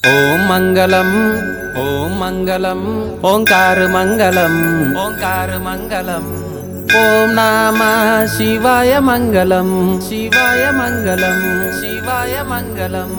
ఓం మంగళం ఓం మంగళం ఓంకార మంగళం ఓంకార మంగళం ఓం నామ శివాయ మంగళం శివాయ మంగళం శివాయ మంగళం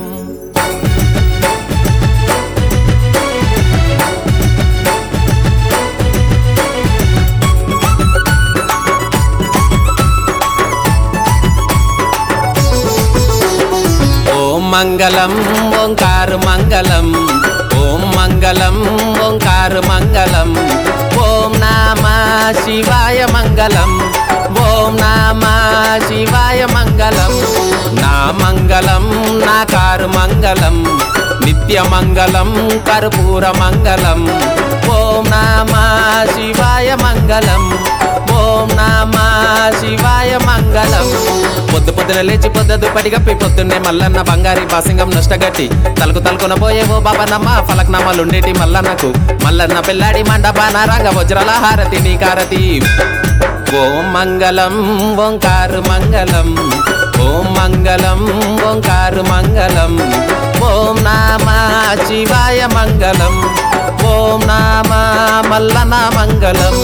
ఓం మంగళం ఓంకార మంగళం ఓం మంగళం ఓంకార మంగళం ఓం నామ శివాయ మంగళం ఓం నామ శివాయ మంగళం నా మంగళం నా కారు మంగళం నిత్య మంగళం కర్పూర మంగళం ఓం నామ శివాయ మంగళం ఓం నామ శివాయ మంగళం పొద్దు పొద్దున లేచి పొద్దు పడిగప్పి పొద్దున్నే మల్లన్న బంగారి బాసింగం నష్టగట్టి తలకు తలుకున పోయే ఓ బాబనమ్మ ఫలక్నామాలుండేటి మల్లన్నకు మల్లన్న పిల్లాడి మండపాన రంగ వజ్రల హారతి నీ కారతి ఓం మంగళం ఓంకారు మంగళం ఓం మంగళం ఓంకారు మంగళం ఓం నామ శివాయ మంగళం ఓం నామ మల్లన మంగళం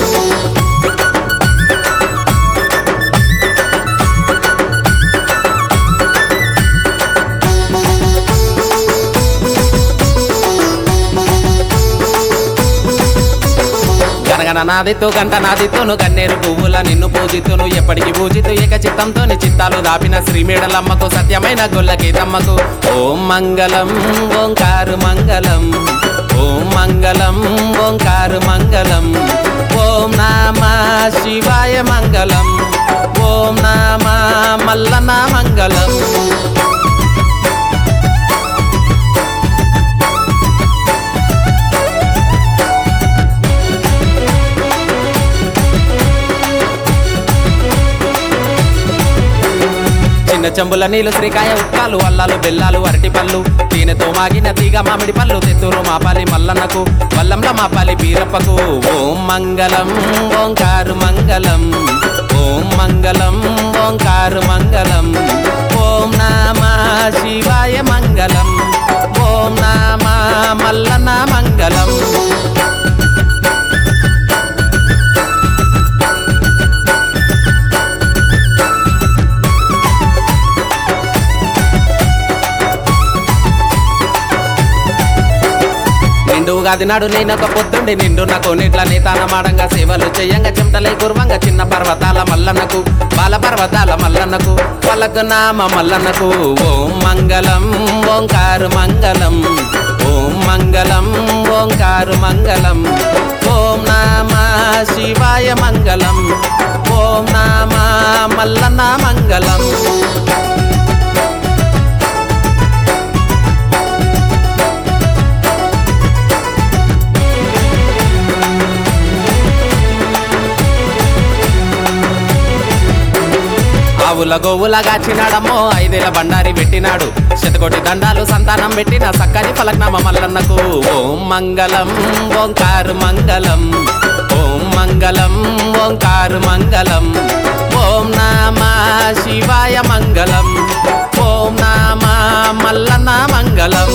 గనగన నాదితో గంట నాదితోను గన్నేరు పువ్వుల నిన్ను పూజితును ఎప్పటికి పూజితు ఏక చిత్తంతో చిత్తాలు దాపిన శ్రీమేడలమ్మకు సత్యమైన గొల్లకి తమ్మకు ఓం మంగళం ఓంకారు మంగళం ఓం మంగళం ఓంకారు మంగళం ఓం నామ శివాయ మంగళం ఓం నామ మల్లన మంగళం చిన్న చెంబుల నీళ్లు శ్రీకాయ ఉక్కాలు అల్లాలు బెల్లాలు అరటి పళ్ళు తేనెతో మాగిన తీగ మామిడి పళ్ళు తెత్తురు మాపాలి మల్లన్నకు వల్లంల మాపాలి బీరప్పకు ఓం మంగళం ఓంకారు మంగళం ఓం మంగళం ఓంకారు మంగళం ఓం నామ శివాయ మంగళం ఓం నామ మల్లన్న మంగళం నిండుగాది నాడు నేనొక పొద్దుండి నిండు నాకు నీట్ల నేతాన మాడంగా సేవలు చెయ్యంగా చెమటలై కుర్వంగా చిన్న పర్వతాల మల్లన్నకు బాల పర్వతాల మల్లన్నకు పలక నామ మల్లన్నకు ఓం మంగళం ఓంకారు మంగళం ఓం మంగళం ఓంకారు మంగళం ఓం నామ శివాయ మంగళం ఓం నామ మల్లన్న మంగళం ఆవుల గోవుల గాచినాడమ్మో ఐదేల బండారి పెట్టినాడు శతకోటి దండాలు సంతానం పెట్టిన సక్కని ఫలక్నామ మల్లన్నకు ఓం మంగళం ఓంకారు మంగళం ఓం మంగళం ఓంకారు మంగళం ఓం నామ శివాయ మంగళం ఓం నామ మల్లన్న మంగళం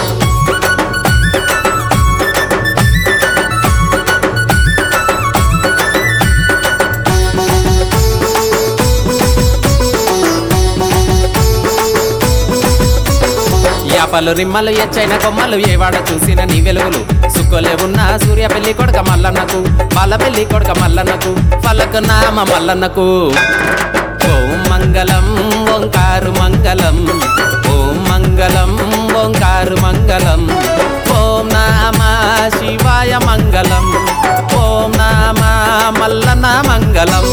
యాపలు రిమ్మలు ఎచ్చైన కొమ్మలు ఏవాడ చూసిన నీ వెలుగులు సుక్కలే ఉన్న సూర్య పెళ్లి కొడక మల్లన్నకు బాల పెళ్లి కొడక మల్లన్నకు పలక నామ మల్లన్నకు ఓం మంగళం ఓంకారు మంగళం ఓం మంగళం ఓంకారు మంగళం ఓం నామ శివాయ మంగళం ఓం నామ మల్లన్న మంగళం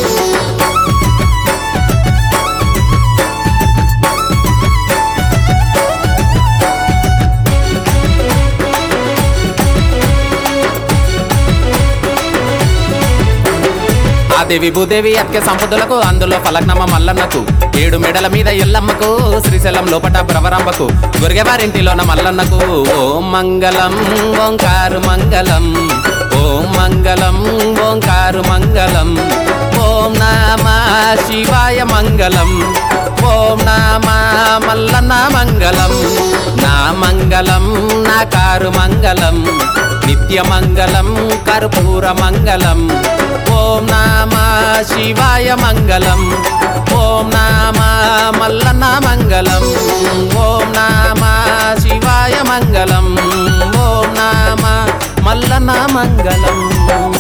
ఆదేవి భూదేవి అత్య సంపదలకు అందులో ఫలక్నమ మల్లన్నకు ఏడు మెడల మీద ఎల్లమ్మకు శ్రీశైలం లోపట ప్రవరంబకు గురిగవారింటిలోన మల్లన్నకు ఓం మంగళం ఓంకారు మంగళం ఓం మంగళం ఓంకారు మంగళం ఓం నామ శివాయ మంగళం ఓం నామ మల్లన్న మంగళం నా మంగళం నా కారు మంగళం నిత్య మంగళం కర్పూర మంగళం ఓం నామ శివాయ మంగళం ఓం నామ మల్లన్న మంగళం ఓం నామ శివాయ మంగళం ఓం నామ మల్లన్న మంగళం